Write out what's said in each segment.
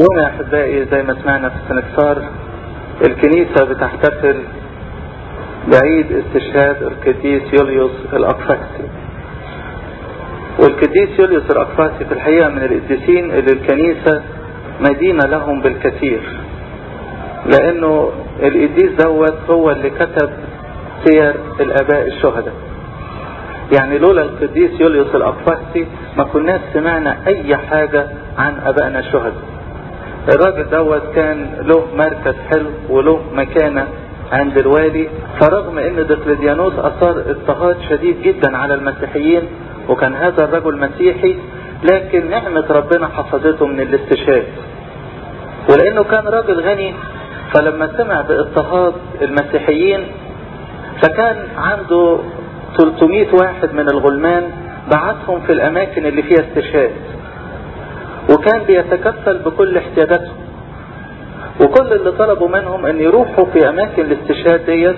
اليوم يا أحبائي زي ما سمعنا في السنكسار الكنيسة بتحتفل بعيد استشهاد القديس يوليوس الأقفاكسي والقديس يوليوس الأقفاكسي في الحقيقة من القديسين اللي الكنيسة مدينة لهم بالكثير لأنه القديس دوت هو اللي كتب سير الآباء الشهداء يعني لولا القديس يوليوس الأقفاكسي ما كناش سمعنا أي حاجة عن أبائنا الشهداء الراجل دوت كان له مركز حلو وله مكانة عند الوالي فرغم ان دقلديانوس اثار اضطهاد شديد جدا على المسيحيين وكان هذا الرجل مسيحي لكن نعمة ربنا حفظته من الاستشهاد ولانه كان راجل غني فلما سمع باضطهاد المسيحيين فكان عنده 300 واحد من الغلمان بعثهم في الاماكن اللي فيها استشهاد وكان بيتكفل بكل احتياجاتهم وكل اللي طلبوا منهم ان يروحوا في اماكن الاستشهاد ديت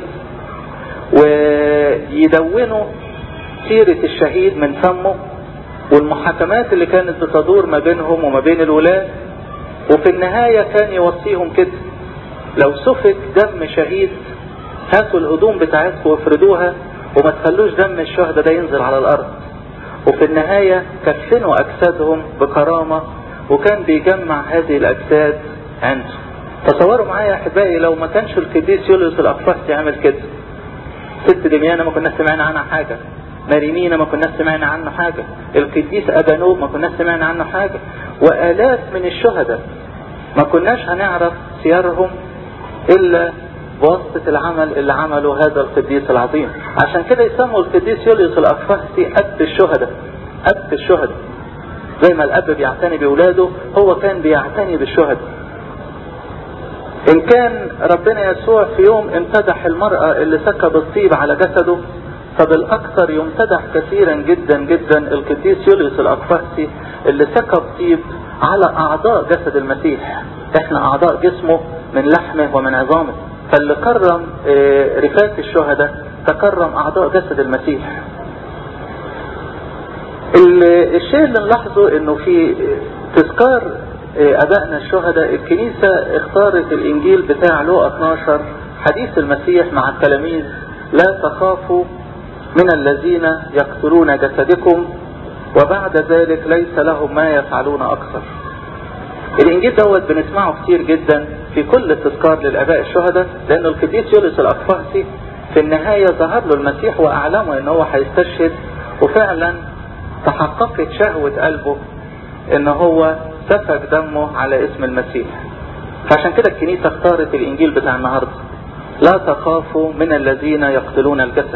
ويدونوا سيرة الشهيد من فمه والمحاكمات اللي كانت بتدور ما بينهم وما بين الولاة وفي النهاية كان يوصيهم كده لو سفك دم شهيد هاتوا الهدوم بتاعتكم وافردوها وما تخلوش دم الشهداء ده ينزل على الارض وفي النهاية كفنوا اجسادهم بكرامة وكان بيجمع هذه الاجساد عنده تصوروا معايا يا احبائي لو ما كانش القديس يوليوس الاقفاص يعمل كده ست دميانة ما كنا سمعنا عنها حاجة مارينينا ما كنا سمعنا عنه حاجة القديس ابانوب ما كنا سمعنا عنه حاجة والاف من الشهداء ما كناش هنعرف سيرهم الا بواسطة العمل اللي عمله هذا القديس العظيم عشان كده يسموا القديس يوليوس الاقفاصي اب الشهداء اب الشهداء زي ما الاب بيعتني باولاده هو كان بيعتني بالشهداء ان كان ربنا يسوع في يوم امتدح المرأة اللي سكب الطيب على جسده فبالاكثر يمتدح كثيرا جدا جدا القديس يوليوس الاقفاصي اللي سكب طيب على اعضاء جسد المسيح احنا اعضاء جسمه من لحمه ومن عظامه فاللي كرم رفات الشهداء تكرم اعضاء جسد المسيح الشيء اللي نلاحظه انه في تذكار ابائنا الشهداء الكنيسة اختارت الانجيل بتاع لوقا 12 حديث المسيح مع التلاميذ لا تخافوا من الذين يقتلون جسدكم وبعد ذلك ليس لهم ما يفعلون اكثر الانجيل دوت بنسمعه كتير جدا في كل تذكار للاباء الشهداء لان القديس يوليس الاقفاصي في النهاية ظهر له المسيح واعلمه ان هو هيستشهد وفعلا تحققت شهوة قلبه ان هو سفك دمه على اسم المسيح فعشان كده الكنيسة اختارت الانجيل بتاع النهاردة لا تخافوا من الذين يقتلون الجسد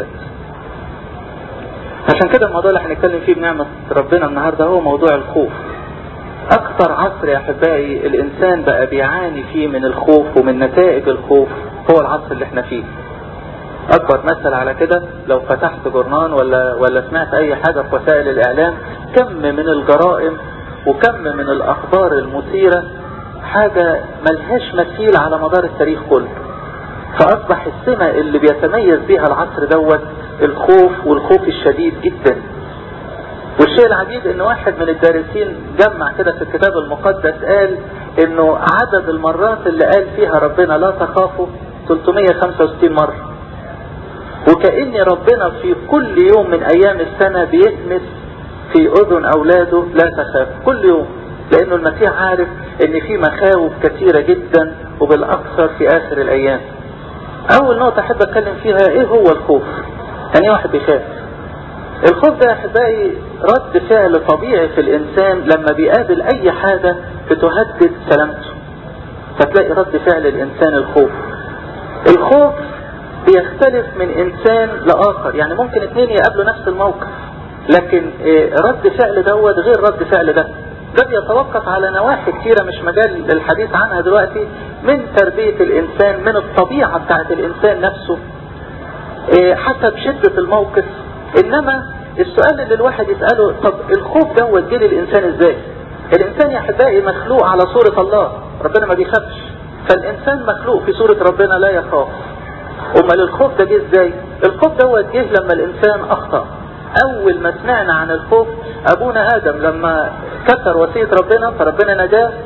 عشان كده الموضوع اللي هنتكلم فيه بنعمة ربنا النهاردة هو موضوع الخوف اكتر عصر يا احبائي الانسان بقى بيعاني فيه من الخوف ومن نتائج الخوف هو العصر اللي احنا فيه اكبر مثل على كده لو فتحت جورنان ولا ولا سمعت اي حاجة في وسائل الاعلام كم من الجرائم وكم من الاخبار المثيرة حاجة ملهاش مثيل على مدار التاريخ كله فاصبح السمة اللي بيتميز بيها العصر دوت الخوف والخوف الشديد جدا والشيء العجيب ان واحد من الدارسين جمع كده في الكتاب المقدس قال انه عدد المرات اللي قال فيها ربنا لا تخافوا 365 مرة وكأن ربنا في كل يوم من ايام السنة بيتمس في اذن اولاده لا تخاف كل يوم لانه المسيح عارف ان في مخاوف كثيرة جدا وبالاكثر في اخر الايام اول نقطة احب اتكلم فيها ايه هو الخوف يعني ايه واحد بيخاف الخوف ده يا احبائي رد فعل طبيعي في الانسان لما بيقابل اي حاجة بتهدد سلامته فتلاقي رد فعل الانسان الخوف الخوف بيختلف من انسان لاخر يعني ممكن اتنين يقابلوا نفس الموقف لكن رد فعل دوت غير رد فعل ده ده بيتوقف على نواحي كتيرة مش مجال للحديث عنها دلوقتي من تربية الانسان من الطبيعة بتاعت الانسان نفسه حسب شدة الموقف انما السؤال اللي الواحد يسأله طب الخوف دوت جه للانسان ازاي الانسان يا احبائي مخلوق على صورة الله ربنا ما بيخافش فالانسان مخلوق في صورة ربنا لا يخاف امال الخوف ده جه ازاي الخوف دوت جه لما الانسان اخطأ اول ما سمعنا عن الخوف ابونا ادم لما كسر وصية ربنا فربنا نجاه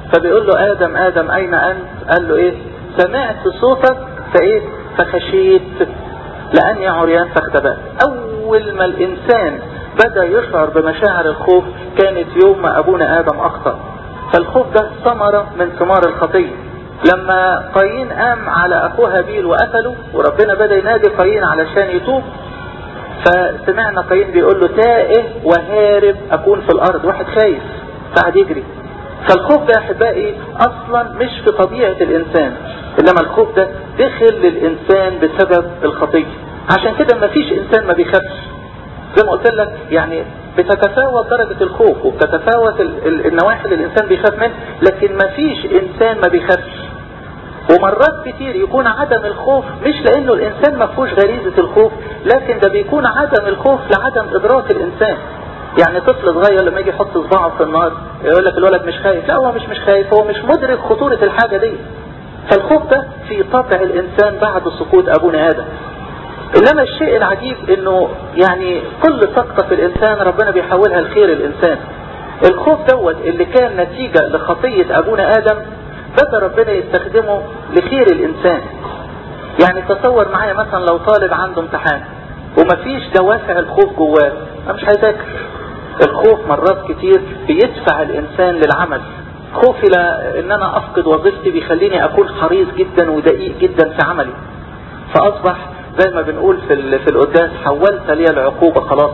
فبيقول له ادم ادم اين انت قال له ايه سمعت صوتك فايه فخشيت لاني عريان فاختبأت اول ما الانسان بدأ يشعر بمشاعر الخوف كانت يوم ما ابونا ادم اخطأ فالخوف ده ثمرة من ثمار الخطية لما قايين قام على اخوه هابيل وقتله وربنا بدأ ينادي قايين علشان يتوب فسمعنا قايين بيقول له تائه وهارب اكون في الارض واحد خايف قاعد يجري فالخوف ده احبائي اصلا مش في طبيعة الانسان انما الخوف ده دخل للانسان بسبب الخطية عشان كده ما فيش انسان ما بيخافش زي ما قلت لك يعني بتتفاوت درجة الخوف وبتتفاوت النواحي اللي الانسان بيخاف منها لكن ما فيش انسان ما بيخافش ومرات كتير يكون عدم الخوف مش لانه الانسان ما فيهوش غريزة الخوف لكن ده بيكون عدم الخوف لعدم ادراك الانسان يعني طفل صغير لما يجي يحط صباعه في النار يقول لك الولد مش خايف لا هو مش مش خايف هو مش مدرك خطورة الحاجة دي فالخوف ده في طبع الانسان بعد سقوط ابونا ادم انما الشيء العجيب انه يعني كل سقطة في الانسان ربنا بيحولها لخير الانسان الخوف دوت اللي كان نتيجة لخطية ابونا ادم بدأ ربنا يستخدمه لخير الانسان يعني تصور معايا مثلا لو طالب عنده امتحان ومفيش دوافع الخوف جواه انا مش هيذاكر الخوف مرات كتير بيدفع الانسان للعمل خوفي ان انا افقد وظيفتي بيخليني اكون حريص جدا ودقيق جدا في عملي فاصبح زي ما بنقول في في القداس حولت لي العقوبة خلاص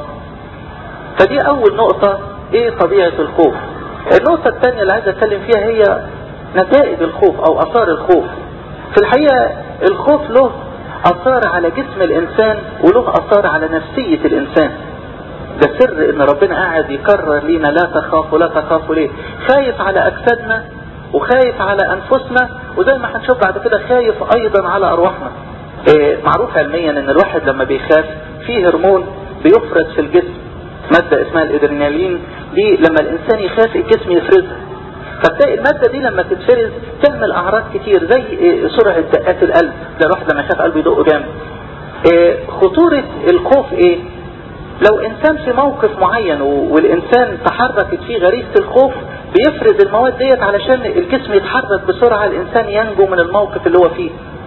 فدي اول نقطة ايه طبيعة الخوف النقطة الثانية اللي عايز اتكلم فيها هي نتائج الخوف او اثار الخوف في الحقيقة الخوف له اثار على جسم الانسان وله اثار على نفسية الانسان ده سر ان ربنا قاعد يكرر لينا لا تخافوا لا تخافوا ليه خايف على اجسادنا وخايف على انفسنا وزي ما هنشوف بعد كده خايف ايضا على ارواحنا إيه معروف علميا ان الواحد لما بيخاف فيه هرمون بيفرز في الجسم مادة اسمها الادرينالين دي لما الانسان يخاف الجسم يفرزها فتلاقي المادة دي لما تتفرز تعمل اعراض كتير زي إيه سرعة دقات القلب ده الواحد لما يخاف قلبه يدق جامد إيه خطورة الخوف ايه لو انسان في موقف معين والانسان تحركت فيه غريزة الخوف بيفرز المواد ديت علشان الجسم يتحرك بسرعة الانسان ينجو من الموقف اللي هو فيه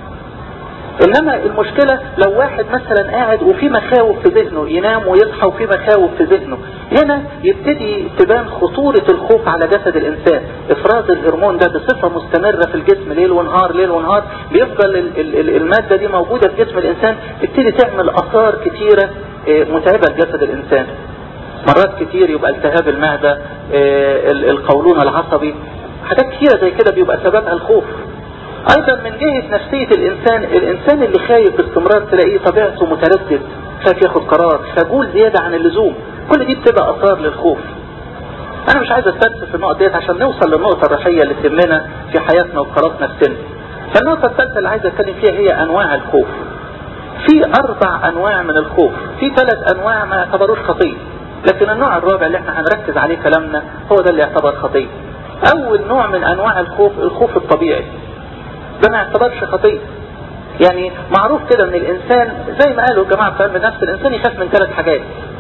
انما المشكلة لو واحد مثلا قاعد وفي مخاوف في ذهنه ينام ويصحى وفي مخاوف في ذهنه هنا يبتدي تبان خطورة الخوف على جسد الانسان افراز الهرمون ده بصفة مستمرة في الجسم ليل ونهار ليل ونهار بيفضل المادة دي موجودة في جسم الانسان تبتدي تعمل اثار كتيرة متعبة لجسد الانسان مرات كتير يبقى التهاب المعدة القولون العصبي حاجات كتيرة زي كده بيبقى سببها الخوف ايضا من جهة نفسية الانسان الانسان اللي خايف باستمرار تلاقيه طبيعته متردد خايف ياخد قرار خجول زيادة عن اللزوم كل دي بتبقى اثار للخوف انا مش عايز استفسر في النقط ديت عشان نوصل للنقطة الرئيسية اللي تهمنا في حياتنا وخلاص نفسنا فالنقطة الثالثة اللي عايز اتكلم فيها هي انواع الخوف في اربع انواع من الخوف في ثلاث انواع ما يعتبروش خطية لكن النوع الرابع اللي احنا هنركز عليه كلامنا هو ده اللي يعتبر خطية اول نوع من انواع الخوف الخوف الطبيعي ده ما يعتبرش خطية يعني معروف كده ان الانسان زي ما قالوا الجماعة في علم النفس الانسان يخاف من ثلاث حاجات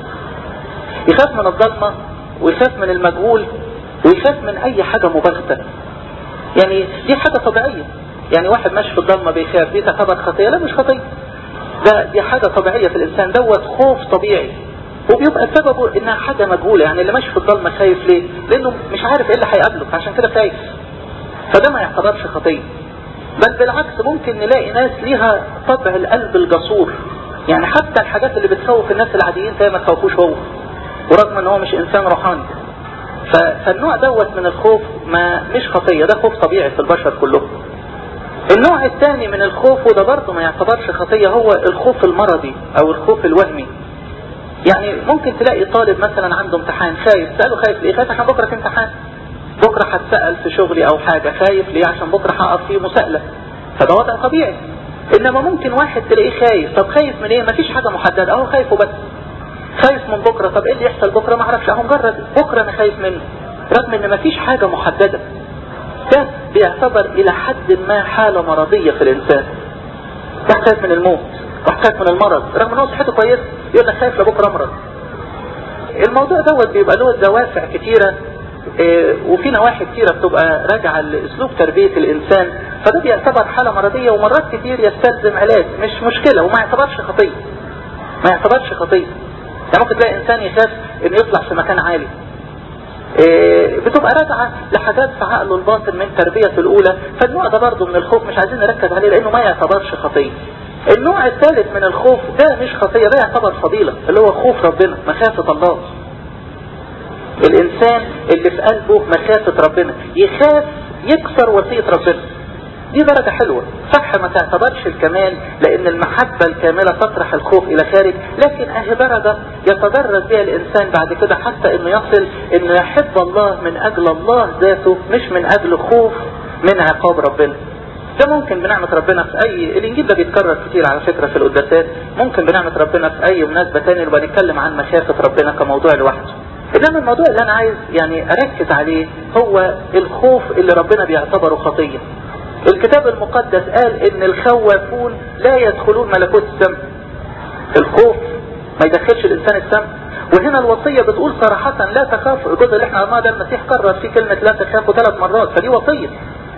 يخاف من الضلمة ويخاف من المجهول ويخاف من اي حاجة مباغتة يعني دي حاجة طبيعية يعني واحد ماشي في الضلمة بيخاف دي تعتبر خطية لا مش خطية ده دي حاجة طبيعية في الانسان دوت خوف طبيعي وبيبقى سببه انها حاجة مجهولة يعني اللي ماشي في الضلمة خايف ليه لانه مش عارف ايه اللي هيقابله عشان كده خايف فده ما يعتبرش خطية بل بالعكس ممكن نلاقي ناس ليها طبع القلب الجسور يعني حتى الحاجات اللي بتخوف الناس العاديين زي ما تخوفوش هو ورغم ان هو مش انسان روحاني فالنوع دوت من الخوف ما مش خطية ده خوف طبيعي في البشر كلهم النوع الثاني من الخوف وده برضه ما يعتبرش خطية هو الخوف المرضي او الخوف الوهمي يعني ممكن تلاقي طالب مثلا عنده امتحان خايف سأله خايف ليه خايف عشان بكرة في امتحان بكرة هتسأل في شغلي او حاجة خايف ليه عشان بكرة هقف فيه مسألة فده وضع طبيعي انما ممكن واحد تلاقيه خايف طب خايف من ايه مفيش حاجة محددة اهو خايف وبس خايف من بكرة طب ايه اللي يحصل بكرة ما اعرفش اهو مجرد بكرة انا خايف منه رغم ان مفيش حاجة محددة ده بيعتبر الى حد ما حالة مرضية في الانسان ده خايف من الموت خايف من المرض رغم ان هو صحته كويسة يقول لك خايف لبكرة امرض الموضوع دوت بيبقى له دوافع كتيرة اه وفي نواحي كتيرة بتبقى راجعة لاسلوب تربية الانسان فده بيعتبر حالة مرضية ومرات كتير يستلزم علاج مش مشكلة وما يعتبرش خطية ما يعتبرش خطية يعني ممكن تلاقي انسان يخاف انه يطلع في مكان عالي اه بتبقى راجعة لحاجات في عقله الباطن من تربية الاولى فالنوع ده برضه من الخوف مش عايزين نركز عليه لانه ما يعتبرش خطية النوع الثالث من الخوف ده مش خطية ده يعتبر فضيلة اللي هو خوف ربنا مخافة الله الانسان اللي في قلبه مخافة ربنا يخاف يكسر وصية ربنا دي درجة حلوة صح ما تعتبرش الكمال لان المحبة الكاملة تطرح الخوف الى خارج لكن اهي درجة يتدرج بها الانسان بعد كده حتى انه يصل انه يحب الله من اجل الله ذاته مش من اجل خوف من عقاب ربنا ده ممكن بنعمة ربنا في اي الانجيل ده بيتكرر كتير على فكرة في القداسات ممكن بنعمة ربنا في اي مناسبة تانية نبقى نتكلم عن مخافة ربنا كموضوع لوحده انما الموضوع اللي انا عايز يعني اركز عليه هو الخوف اللي ربنا بيعتبره خطية الكتاب المقدس قال ان الخوافون لا يدخلون ملكوت السماء الخوف ما يدخلش الانسان السماء وهنا الوصية بتقول صراحة لا تخافوا الجزء اللي احنا قرناه ده المسيح كرر فيه كلمة لا تخافوا ثلاث مرات فدي وصية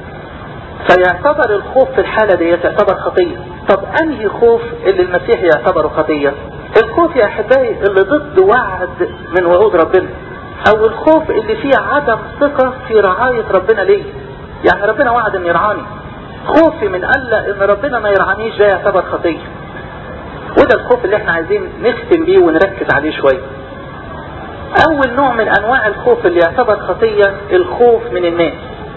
فيعتبر الخوف في الحالة دي يعتبر خطية طب انهي خوف اللي المسيح يعتبره خطية الخوف يا احبائي اللي ضد وعد من وعود ربنا او الخوف اللي فيه عدم ثقة في رعاية ربنا ليه يعني ربنا وعد ان يرعاني خوفي من الا ان ربنا ما يرعانيش ده يعتبر خطية وده الخوف اللي احنا عايزين نختم بيه ونركز عليه شوية اول نوع من انواع الخوف اللي يعتبر خطية الخوف من الناس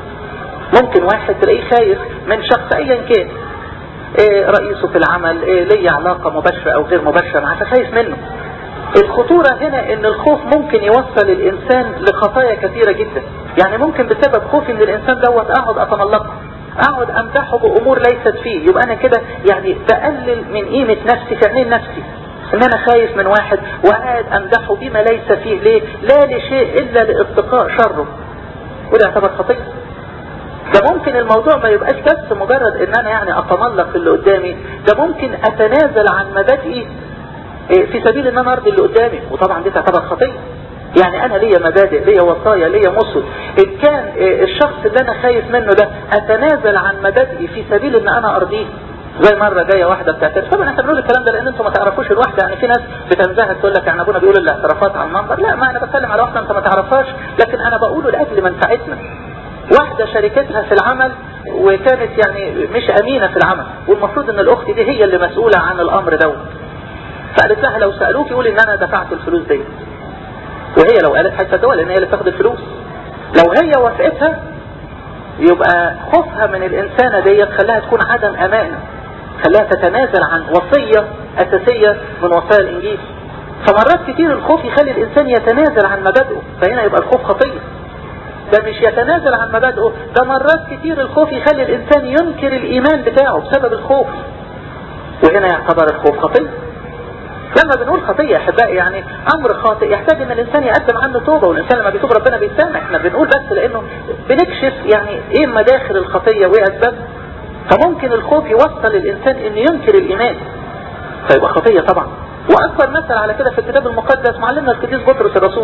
ممكن واحد تلاقيه خايف من شخص ايا كان إيه رئيسه في العمل إيه ليه علاقة مباشرة او غير مباشرة معاه فخايف منه الخطورة هنا ان الخوف ممكن يوصل الانسان لخطايا كثيرة جدا يعني ممكن بسبب خوفي من الانسان دوت اقعد اتملقه اقعد امدحه بامور ليست فيه يبقى انا كده يعني بقلل من قيمة نفسي في عينين نفسي ان انا خايف من واحد وقاعد امدحه بما ليس فيه ليه لا لشيء الا لاتقاء شره وده يعتبر خطيئة ده ممكن الموضوع ما يبقاش بس مجرد ان انا يعني اتملق اللي قدامي ده ممكن اتنازل عن مبادئي في سبيل ان انا ارضي اللي قدامي وطبعا دي تعتبر خطية يعني انا ليا مبادئ ليا وصايا ليا مصل ان كان الشخص اللي انا خايف منه ده اتنازل عن مبادئي في سبيل ان انا ارضيه زي مرة جاية واحدة بتعترف طبعا احنا بنقول الكلام ده لان انتم ما تعرفوش الواحدة يعني في ناس بتنزهد تقول لك يعني ابونا بيقول الاعترافات على المنبر لا ما انا بتكلم على واحدة انت ما تعرفهاش لكن انا بقوله لاجل منفعتنا واحدة شركتها في العمل وكانت يعني مش امينة في العمل والمفروض ان الاخت دي هي اللي مسؤولة عن الامر دوت فقالت لها لو سألوك يقول ان انا دفعت الفلوس دي وهي لو قالت هيصدقوها لان هي اللي تاخد الفلوس لو هي وافقتها يبقى خوفها من الانسانة دي خلاها تكون عدم امانة خلاها تتنازل عن وصية اساسية من وصايا الانجيل فمرات كتير الخوف يخلي الانسان يتنازل عن مبادئه فهنا يبقى الخوف خطية ده مش يتنازل عن مبادئه ده مرات كتير الخوف يخلي الانسان ينكر الايمان بتاعه بسبب الخوف وهنا يعتبر الخوف خطية لما بنقول خطية احبائي يعني امر خاطئ يحتاج ان الانسان يقدم عنه توبة والانسان لما بيتوب ربنا بيسامح احنا بنقول بس لانه بنكشف يعني ايه مداخل الخطية وايه اسبابها فممكن الخوف يوصل الانسان ان ينكر الايمان فيبقى خطية طبعا واكبر مثل على كده في الكتاب المقدس معلمنا القديس بطرس الرسول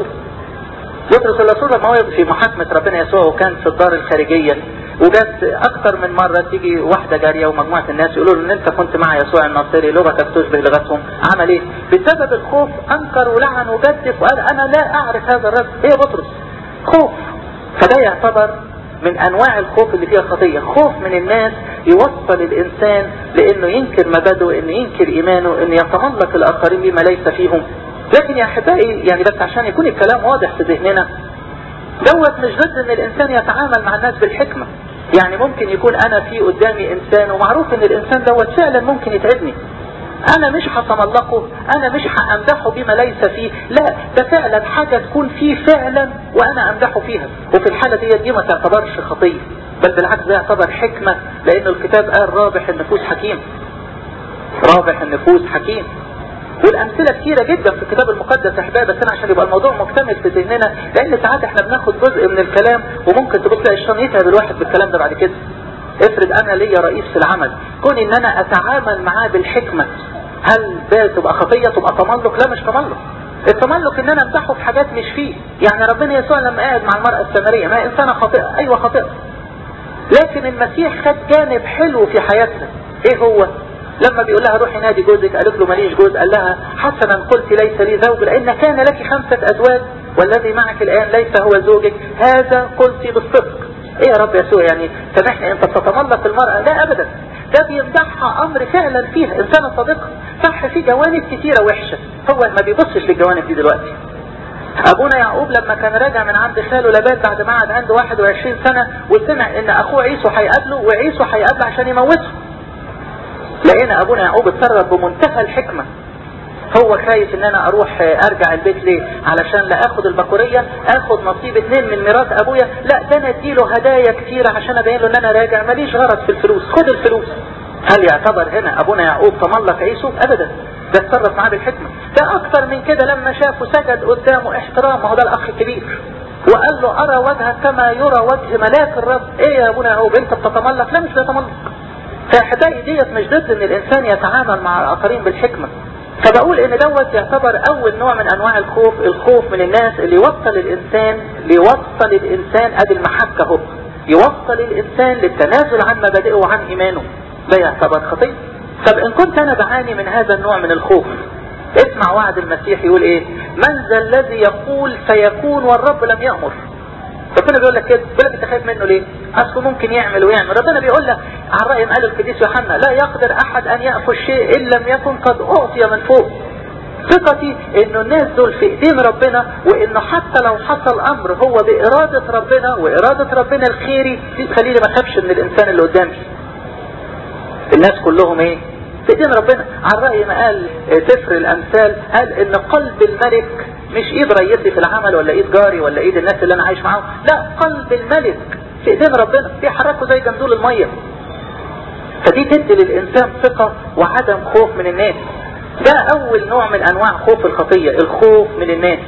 بطرس الرسول لما هو في محاكمة ربنا يسوع وكان في الدار الخارجية وجات اكتر من مرة تيجي واحدة جارية ومجموعة الناس يقولوا له ان انت كنت مع يسوع الناصري لغتك تشبه لغتهم عمل ايه بسبب الخوف انكر ولعن وجدف وقال انا لا اعرف هذا الرجل ايه بطرس خوف فده يعتبر من انواع الخوف اللي فيها خطية خوف من الناس يوصل الانسان لانه ينكر مبادئه انه ينكر ايمانه انه يتملق الاخرين بما ليس فيهم لكن يا احبائي يعني بس عشان يكون الكلام واضح في ذهننا دوت مش ضد ان الانسان يتعامل مع الناس بالحكمة يعني ممكن يكون انا في قدامي انسان ومعروف ان الانسان دوت فعلا ممكن يتعبني انا مش هتملقه انا مش همدحه بما ليس فيه لا ده فعلا حاجة تكون فيه فعلا وانا امدحه فيها وفي الحالة دي دي ما تعتبرش خطية بل بالعكس ده يعتبر حكمة لان الكتاب قال رابح النفوس حكيم رابح النفوس حكيم والامثله كثيره جدا في الكتاب المقدس احبائي بس انا عشان يبقى الموضوع مكتمل في ذهننا لان ساعات احنا بناخد جزء من الكلام وممكن تبص تلاقي الشيطان يتعب الواحد بالكلام ده بعد كده افرض انا ليا رئيس في العمل كون ان انا اتعامل معاه بالحكمه هل ده تبقى خطيه تبقى تملق لا مش تملق التملق ان انا امدحه في حاجات مش فيه يعني ربنا يسوع لما قاعد مع المرأة السامرية ما انسانة خاطئة ايوه خاطئة لكن المسيح خد جانب حلو في حياتها ايه هو لما بيقول لها روحي نادي جوزك قالت له ماليش جوز قال لها حسنا قلت ليس لي زوج لان كان لك خمسة ازواج والذي معك الان ليس هو زوجك هذا قلت بالصدق ايه يا رب يسوع يعني سامحني انت بتتملق المرأة لا ابدا ده بيمدحها امر فعلا فيها انسانة صادقة صح في جوانب كتيرة وحشة هو ما بيبصش للجوانب دي دلوقتي ابونا يعقوب لما كان راجع من عند خاله لبات بعد ما قعد عنده 21 سنة وسمع ان اخوه عيسو هيقابله وعيسو هيقابله عشان يموته لقينا ابونا يعقوب اتصرف بمنتهى الحكمة هو خايف ان انا اروح ارجع البيت ليه علشان لا اخد البكورية اخد نصيب اتنين من ميراث ابويا لا ده انا اديله هدايا كتيرة عشان ابين له ان انا راجع ماليش غرض في الفلوس خد الفلوس هل يعتبر هنا ابونا يعقوب تملق عيسو ابدا ده اتصرف معاه بالحكمة ده اكتر من كده لما شافه سجد قدامه احترام هو ده الاخ الكبير وقال له ارى وجهك كما يرى وجه ملاك الرب ايه يا ابونا يعقوب انت بتتملق لا مش بتتملق فاحبائي ديت مش ضد ان الانسان يتعامل مع الاخرين بالحكمة فبقول ان دوت يعتبر اول نوع من انواع الخوف الخوف من الناس اللي يوصل الانسان ليوصل الانسان ادي المحكة اهو يوصل الانسان للتنازل عن مبادئه وعن ايمانه ده يعتبر خطيئة طب ان كنت انا بعاني من هذا النوع من الخوف اسمع وعد المسيح يقول ايه من ذا الذي يقول سيكون والرب لم يأمر ربنا بيقول لك كده بيقول لك انت خايف منه ليه اصله ممكن يعمل ويعمل ربنا بيقول لك عن رأي قال القديس يوحنا لا يقدر احد ان يأخذ شيء ان لم يكن قد اعطي من فوق ثقتي انه الناس دول في ايدين ربنا وانه حتى لو حصل امر هو بارادة ربنا وارادة ربنا الخيري دي تخليني ما اخافش من الانسان اللي قدامي الناس كلهم ايه في ايدين ربنا عن رأي ما قال سفر الامثال قال ان قلب الملك مش ايد رئيسي في العمل ولا ايد جاري ولا ايد الناس اللي انا عايش معاهم لا قلب الملك في ايدين ربنا بيحركوا زي جندول المية فدي تدي للانسان ثقة وعدم خوف من الناس ده اول نوع من انواع خوف الخطية الخوف من الناس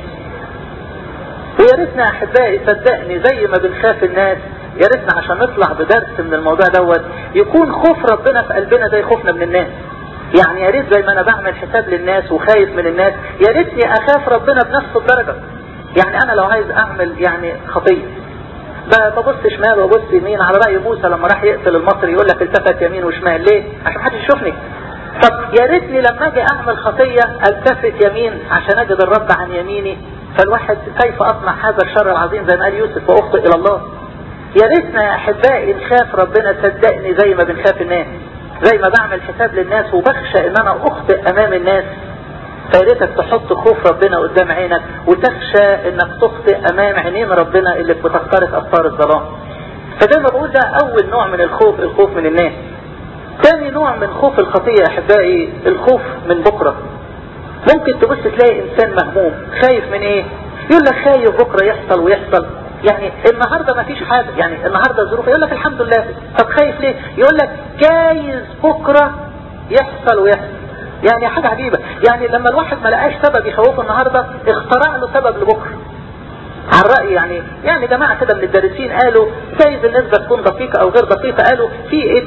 ويا ريتنا يا احبائي صدقني زي ما بنخاف الناس يا ريتنا عشان نطلع بدرس من الموضوع دوت يكون خوف ربنا في قلبنا زي خوفنا من الناس يعني يا ريت زي ما انا بعمل حساب للناس وخايف من الناس يا ريتني اخاف ربنا بنفس الدرجة يعني انا لو عايز اعمل يعني خطية ببص شمال وبص يمين على رأي موسى لما راح يقتل المصري يقول لك التفت يمين وشمال ليه عشان محدش يشوفني طب يا ريتني لما اجي اعمل خطية التفت يمين عشان اجد الرب عن يميني فالواحد كيف اصنع هذا الشر العظيم زي ما قال يوسف واخطئ الى الله يا ريتنا يا احبائي نخاف ربنا صدقني زي ما بنخاف الناس زي ما بعمل حساب للناس وبخشى ان انا اخطئ امام الناس فياريتك تحط خوف ربنا قدام عينك وتخشى انك تخطئ امام عينين ربنا اللي بتخترق افكار الظلام فزي ما بقول ده اول نوع من الخوف الخوف من الناس ثاني نوع من خوف الخطية يا احبائي الخوف من بكرة ممكن تبص تلاقي انسان مهموم خايف من ايه يقول لك خايف بكرة يحصل ويحصل يعني النهاردة ما فيش حاجة يعني النهاردة الظروف يقول لك الحمد لله طب خايف ليه يقول لك جايز بكرة يحصل ويحصل يعني حاجة عجيبة يعني لما الواحد ما لقاش سبب يخوفه النهاردة اخترع له سبب لبكرة عن رأي يعني يعني جماعة كده من الدارسين قالوا جايز النسبة تكون دقيقة او غير دقيقة قالوا في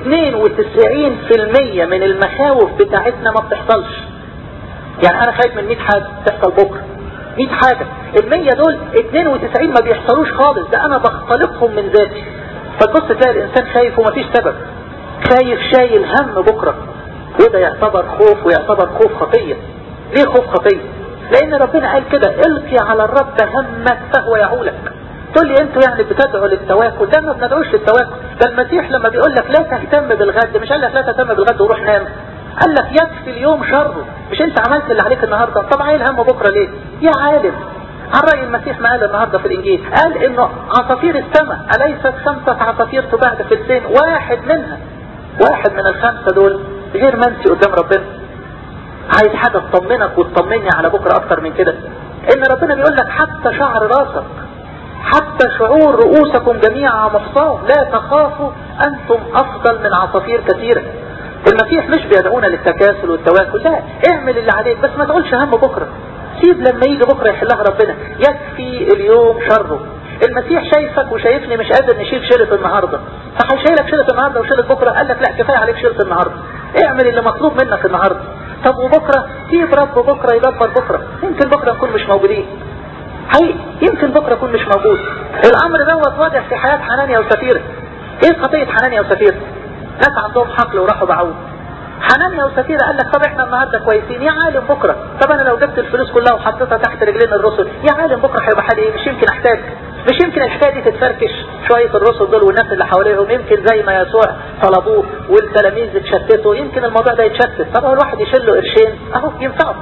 92% من المخاوف بتاعتنا ما بتحصلش يعني انا خايف من 100 حاجة تحصل بكرة 100 حاجة المية دول 92 ما بيحصلوش خالص ده انا بختلقهم من ذاتي فتبص تلاقي الانسان خايف ومفيش سبب خايف شايل هم بكرة وده يعتبر خوف ويعتبر خوف خطية ليه خوف خطية لان ربنا قال كده القي على الرب همك فهو يعولك تقول لي انتوا يعني بتدعوا للتواكل ده ما بندعوش للتواكل ده المسيح لما بيقول لك لا تهتم بالغد مش قال لك لا تهتم بالغد وروح نام قال لك يكفي اليوم شره مش انت عملت اللي عليك النهاردة طب عايل هم بكرة ليه يا عالم عن رأي المسيح ما قال النهاردة في الانجيل قال انه عصافير السماء أليست خمسة عصافير تباعد في السين واحد منها واحد من الخمسة دول غير منسي قدام ربنا عايز حاجة تطمنك وتطمني على بكرة اكتر من كده ان ربنا بيقول لك حتى شعر راسك حتى شعور رؤوسكم جميعا محصاة لا تخافوا انتم افضل من عصافير كثيرة المسيح مش بيدعونا للتكاسل والتواكل لا اعمل اللي عليك بس ما تقولش هم بكرة سيب لما يجي بكرة يحلها ربنا يكفي اليوم شره المسيح شايفك وشايفني مش قادر نشيل شيلة النهاردة فهيشيلك شيلة النهاردة وشيلة بكرة قال لك لا كفاية عليك شيلة النهاردة اعمل اللي مطلوب منك النهاردة طب وبكرة سيب رب بكرة يدبر بكرة يمكن بكرة نكون مش موجودين حقيقي يمكن بكرة يكون مش موجود الامر دوت واضح في حياة حنانيا وسفيرة ايه قضية حنانيا وسفيرة ناس عندهم حقل وراحوا باعوه حنانيا وسفيرة قال لك طب احنا النهاردة كويسين يا عالم بكرة طب انا لو جبت الفلوس كلها وحطيتها تحت رجلين الرسل يا عالم بكرة هيبقى حالي ايه مش يمكن احتاج مش يمكن الحكاية دي تتفركش شوية الرسل دول والناس اللي حواليهم يمكن زي ما يسوع طلبوه والتلاميذ اتشتتوا يمكن الموضوع ده يتشتت طب هو الواحد يشيل له قرشين اهو ينفعه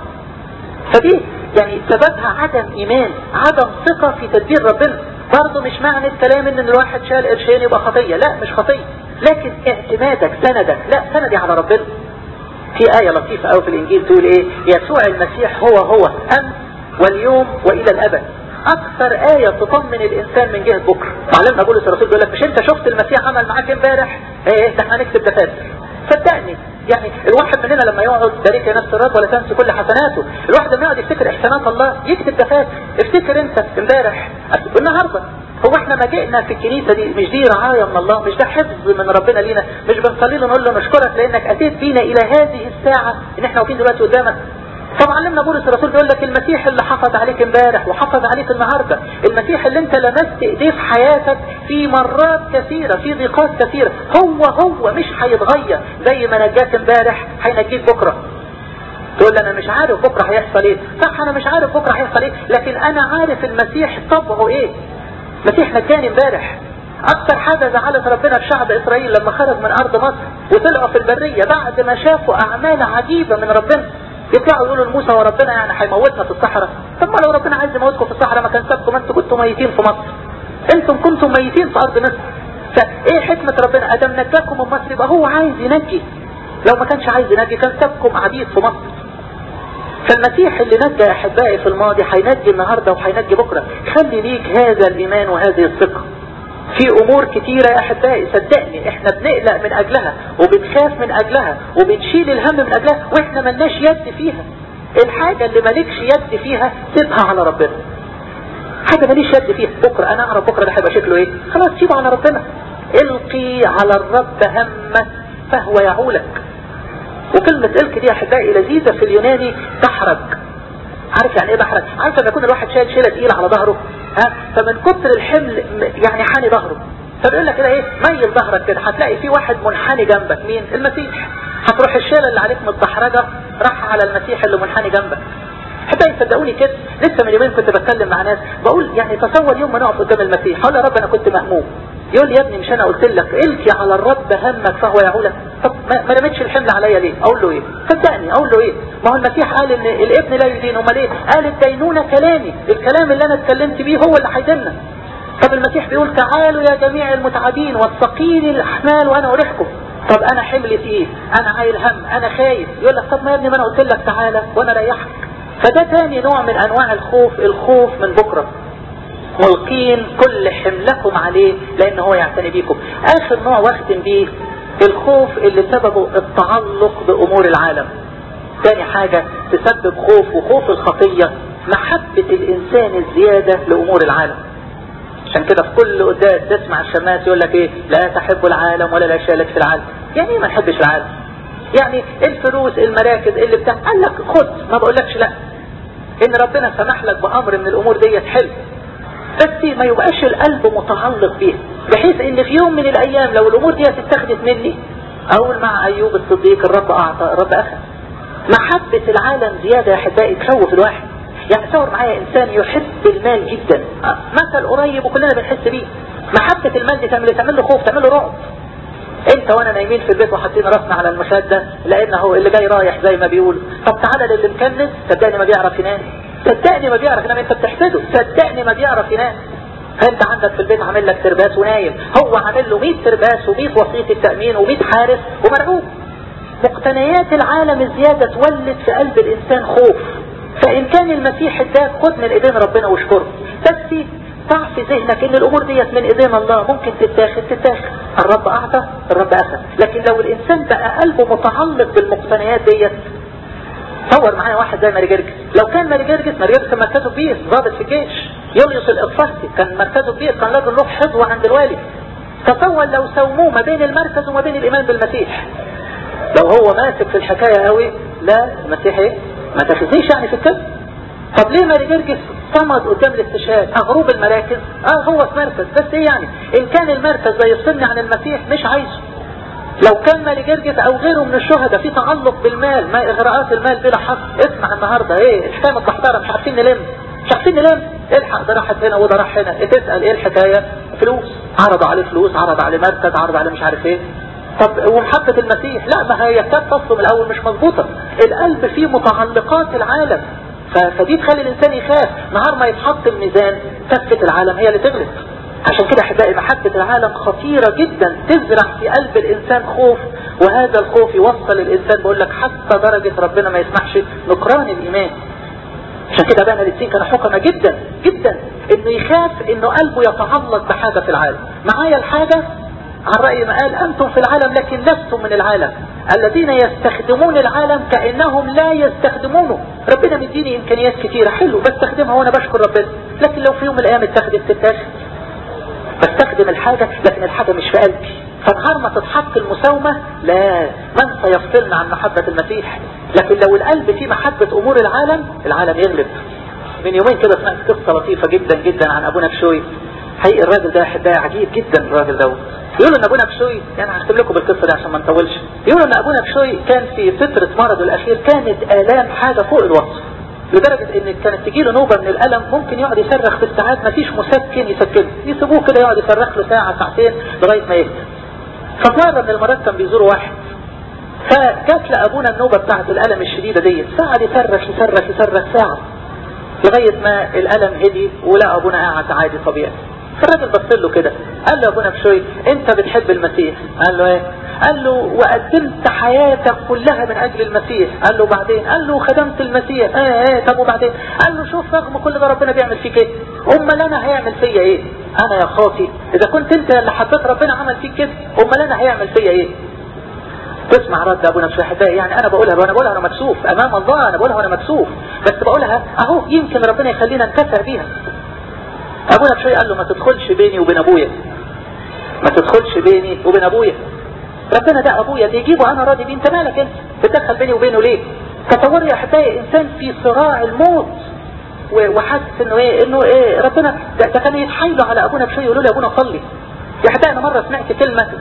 فدي يعني سببها عدم ايمان عدم ثقة في تدبير ربنا برضه مش معنى الكلام ان الواحد شال قرشين يبقى خطية لا مش خطية لكن اعتمادك سندك لا سندي على ربنا في آية لطيفة قوي في الإنجيل تقول إيه يسوع المسيح هو هو أمس واليوم وإلى الأبد أكثر آية تطمن الإنسان من جهة بكرة معلمنا بولس الرسول بيقول لك مش أنت شفت المسيح عمل معاك امبارح إيه ده احنا هنكتب دفاتر صدقني يعني الواحد مننا لما يقعد بارك يا نفس الرب ولا تنسي كل حسناته الواحد لما يقعد يفتكر احسانات الله يكتب دفاتر افتكر انت امبارح النهارده هو احنا ما جئنا في الكنيسة دي مش دي رعاية من الله مش ده حفظ من ربنا لينا مش بنصلي له نقول له نشكرك لانك اتيت بينا الى هذه الساعة ان احنا واقفين دلوقتي قدامك طب علمنا بولس الرسول بيقول لك المسيح اللي حفظ عليك امبارح وحفظ عليك النهارده المسيح اللي انت لمست ايديه في حياتك في مرات كثيره في ضيقات كثيره هو هو مش هيتغير زي ما نجاك امبارح هينجيك بكره تقول انا مش عارف بكره هيحصل ايه صح انا مش عارف بكره هيحصل ايه لكن انا عارف المسيح طبعه ايه المسيح نجاني امبارح اكتر حاجة زعلت ربنا في شعب اسرائيل لما خرج من ارض مصر وطلعوا في البرية بعد ما شافوا اعمال عجيبة من ربنا يطلعوا يقولوا لموسى وربنا يعني هيموتنا في الصحراء طب ما لو ربنا عايز يموتكم في الصحراء ما كان سابكم انتوا كنتوا ميتين في مصر انتم كنتم ميتين في ارض مصر فايه حكمة ربنا ادم نجاكم من مصر يبقى هو عايز ينجي لو ما كانش عايز ينجي كان سابكم عبيد في مصر فالمسيح اللي نجى يا احبائي في الماضي هينجي النهاردة وهينجي بكرة خلي ليك هذا الايمان وهذه الثقة في امور كتيرة يا احبائي صدقني احنا بنقلق من اجلها وبنخاف من اجلها وبنشيل الهم من اجلها واحنا ملناش يد فيها الحاجة اللي مالكش يد فيها سيبها على ربنا حاجة ماليش يد فيها بكرة انا اعرف بكرة ده هيبقى شكله ايه خلاص سيبه على ربنا القي على الرب همك فهو يعولك وكلمة الك دي يا احبائي لذيذة في اليوناني تحرج عارف يعني ايه بحرج عارف لما يكون الواحد شايل شيلة تقيلة على ظهره ها فمن كتر الحمل يعني حاني ظهره فبيقول لك كده ايه ميل ظهرك كده هتلاقي في واحد منحني جنبك مين المسيح هتروح الشيلة اللي عليك متدحرجة راح على المسيح اللي منحني جنبك حتى يصدقوني كده لسه من يومين كنت بتكلم مع ناس بقول يعني تصور يوم ما نقف قدام المسيح هقول يا رب انا كنت مهموم يقول لي يا ابني مش انا قلت لك الكي على الرب همك فهو يعولك طب ما رميتش الحمل عليا ليه اقول له ايه صدقني اقول له ايه ما هو المسيح قال ان الابن لا يدين امال ايه قال الدينونة كلامي الكلام اللي انا اتكلمت بيه هو اللي هيديننا طب المسيح بيقول تعالوا يا جميع المتعبين والثقيل الاحمال وانا اريحكم طب انا حملي في ايه انا عايل هم انا خايف يقول لك طب ما يا ابني ما انا قلت لك تعالى وانا ريحك فده تاني نوع من انواع الخوف الخوف من بكره ملقين كل حملكم عليه لان هو يعتني بيكم اخر نوع واختم بيه الخوف اللي سببه التعلق بامور العالم تاني حاجة تسبب خوف وخوف الخطية محبة الانسان الزيادة لامور العالم عشان كده في كل قداس تسمع الشماس يقول لك ايه لا تحب العالم ولا الاشياء التي في العالم يعني ايه ما نحبش العالم يعني الفلوس المراكز اللي بتاع قال لك خد ما بقولكش لا ان ربنا سمح لك بامر من الامور ديت حلو بس ما يبقاش القلب متعلق بيها بحيث ان في يوم من الايام لو الامور دي اتخذت مني اقول مع ايوب الصديق الرب اعطى الرب اخذ محبة العالم زيادة يا احبائي تخوف الواحد يعني تصور معايا انسان يحب المال جدا مثل قريب وكلنا بنحس بيه محبة المال دي تعمل تعمل له خوف تعمل له رعب انت وانا نايمين في البيت وحاطين راسنا على المخدة لان هو اللي جاي رايح زي ما بيقول طب تعالى للي مكنس صدقني ما بيعرف ينام صدقني ما بيعرف ينام انت بتحسده صدقني ما بيعرف ينام انت عندك في البيت عامل لك ترباس ونايم هو عامل له 100 ترباس و100 وسيط التأمين و100 حارس ومرعوب مقتنيات العالم الزيادة تولد في قلب الانسان خوف فان كان المسيح اداك خد من ايدين ربنا واشكره بس ضع في ذهنك ان الامور ديت من ايدين الله ممكن تتاخد تتاخد الرب اعطى الرب اخذ لكن لو الانسان بقى قلبه متعلق بالمقتنيات ديت تصور معايا واحد زي ماري جرجس لو كان ماري جرجس ماري جرجس كان مركزه كبير ضابط في الجيش يوليوس الاقفاصي كان مركزه كبير كان راجل له حظوة عند الوالي تصور لو سوموه ما بين المركز وما بين الايمان بالمسيح لو هو ماسك في الحكاية قوي لا المسيح ايه ما تاخذنيش يعني في الكذب طب ليه ماري جرجس صمد قدام الاستشهاد اغروب المراكز اه هو في مركز بس ايه يعني ان كان المركز ده يفصلني عن المسيح مش عايزه لو كان مالي جرجس او غيره من الشهداء في تعلق بالمال ما اغراءات المال بلا حق اسمع النهارده ايه الحكايه متحضره مش عارفين نلم مش عارفين نلم الحق ده راحت هنا وده راح هنا تسال ايه الحكايه فلوس عرض عليه فلوس عرض عليه مركز عرض عليه مش عارف ايه طب ومحبة المسيح لا ما هي كانت تصل من الاول مش مظبوطة القلب فيه متعلقات العالم فدي تخلي الانسان يخاف نهار ما يتحط الميزان كفة العالم هي اللي تغلب عشان كده احبائي محبة العالم خطيرة جدا تزرع في قلب الانسان خوف وهذا الخوف يوصل الانسان بقول لك حتى درجة ربنا ما يسمحش نكران الايمان عشان كده بقى الاثنين كانوا حكمة جدا جدا انه يخاف انه قلبه يتعلق بحاجة في العالم معايا الحاجة عن رأي ما قال أنتم في العالم لكن لستم من العالم الذين يستخدمون العالم كأنهم لا يستخدمونه ربنا مديني إمكانيات كثيرة حلو بستخدمها وأنا بشكر ربنا لكن لو في يوم من الأيام اتخذت تتاخد بستخدم الحاجة لكن الحاجة مش في قلبي فنهار ما تتحط المساومة لا من سيفصلنا عن محبة المسيح لكن لو القلب فيه محبة أمور العالم العالم يغلب من يومين كده سمعت قصة لطيفة جدا جدا عن أبونا بشوي حقيقي الراجل ده أحبائي عجيب جدا الراجل دوت يقولوا ان ابونا بشوي يعني هختم لكم بالقصه دي عشان ما نطولش يقولوا ان ابونا بشوي كان في فتره مرضه الاخير كانت الام حاجه فوق الوصف لدرجة ان كانت تجي له نوبة من الالم ممكن يقعد يصرخ في الساعات ما فيش مسكن يسكنه يسيبوه كده يقعد يصرخ له ساعة ساعتين لغاية ما يهدى فمرة من المرات كان بيزور واحد فجات لابونا النوبة بتاعت الالم الشديدة دي فقعد يصرخ يصرخ يصرخ ساعة لغاية ما الالم هدي ولقى ابونا قاعد عادي طبيعي فالراجل بص له كده قال له يا ابونا بشوي انت بتحب المسيح قال له ايه قال له وقدمت حياتك كلها من اجل المسيح قال له بعدين قال له خدمت المسيح ايه ايه طب وبعدين قال له شوف رغم كل ده ربنا بيعمل فيك ايه امال انا هيعمل فيا ايه انا يا خاطي اذا كنت انت اللي حطيت ربنا عمل فيك كده امال انا هيعمل فيا ايه تسمع رد ابونا بشوي احبائي يعني انا بقولها وانا بقولها وانا مكسوف امام الله انا بقولها وانا مكسوف بس بقولها اهو يمكن ربنا يخلينا نكسر بيها ابونا بشوي قال له ما تدخلش بيني وبين ابويا ما تدخلش بيني وبين ابويا ربنا ده ابويا اللي يجيبه انا راضي بيه انت مالك انت بتدخل بيني وبينه ليه تصور يا احبائي انسان في صراع الموت وحاسس انه ايه انه ايه ربنا ده, ده كان يتحايلوا على ابونا بشوي يقولوا له يا ابونا صلي يا احبائي انا مره سمعت كلمه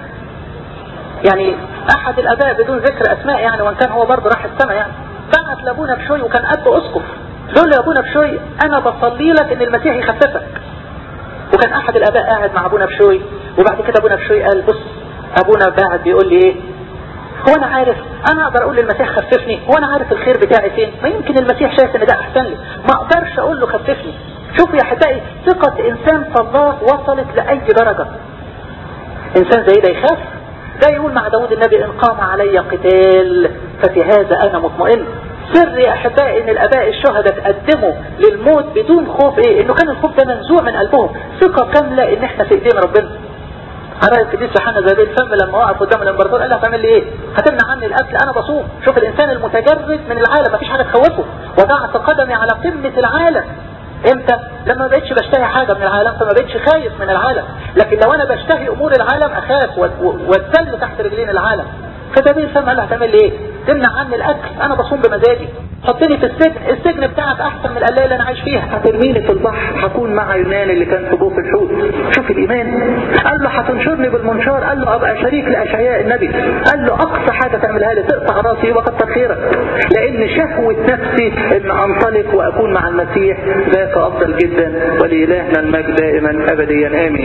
يعني احد الاباء بدون ذكر اسماء يعني وان كان هو برضه راح السماء يعني بعت لابونا بشوي وكان اب اسقف قال له يا ابونا بشوي انا بصلي لك ان المسيح يخففك وكان احد الاباء قاعد مع ابونا بشوي وبعد كده ابونا بشوي قال بص ابونا قاعد بيقول لي ايه هو انا عارف انا اقدر اقول للمسيح خففني هو انا عارف الخير بتاعي فين ما يمكن المسيح شايف ان ده احسن لي ما اقدرش اقول له خففني شوفوا يا احبائي ثقة انسان في الله وصلت لاي درجة انسان زي ده يخاف ده يقول مع داود النبي ان قام علي قتال ففي هذا انا مطمئن سر يا احبائي ان الاباء الشهداء تقدموا للموت بدون خوف ايه انه كان الخوف ده منزوع من قلبهم ثقة كاملة ان احنا في ايدين ربنا على القديس يوحنا زي الفم لما وقف قدام الامبراطور قال له هتعمل لي ايه هتمنع عني الاكل انا بصوم شوف الانسان المتجرد من العالم مفيش حاجه تخوفه وضعت قدمي على قمه العالم امتى لما ما بقتش بشتهي حاجه من العالم فما بقتش خايف من العالم لكن لو انا بشتهي امور العالم اخاف واتذل تحت رجلين العالم فده بيفهم قال له هتعمل لي ايه تمنع عني الاكل انا بصوم بمزاجي حطني في السجن السجن بتاعك احسن من القلايه اللي انا عايش فيها هترميني في البحر هكون مع يونان اللي كان في جوف الحوت شوف الايمان قال له هتنشرني بالمنشار قال له ابقى شريك لاشعياء النبي قال له اقصى حاجه تعملها لي تقطع راسي يبقى كتر خيرك لان شهوه نفسي ان انطلق واكون مع المسيح ذاك افضل جدا ولالهنا المجد دائما ابديا امين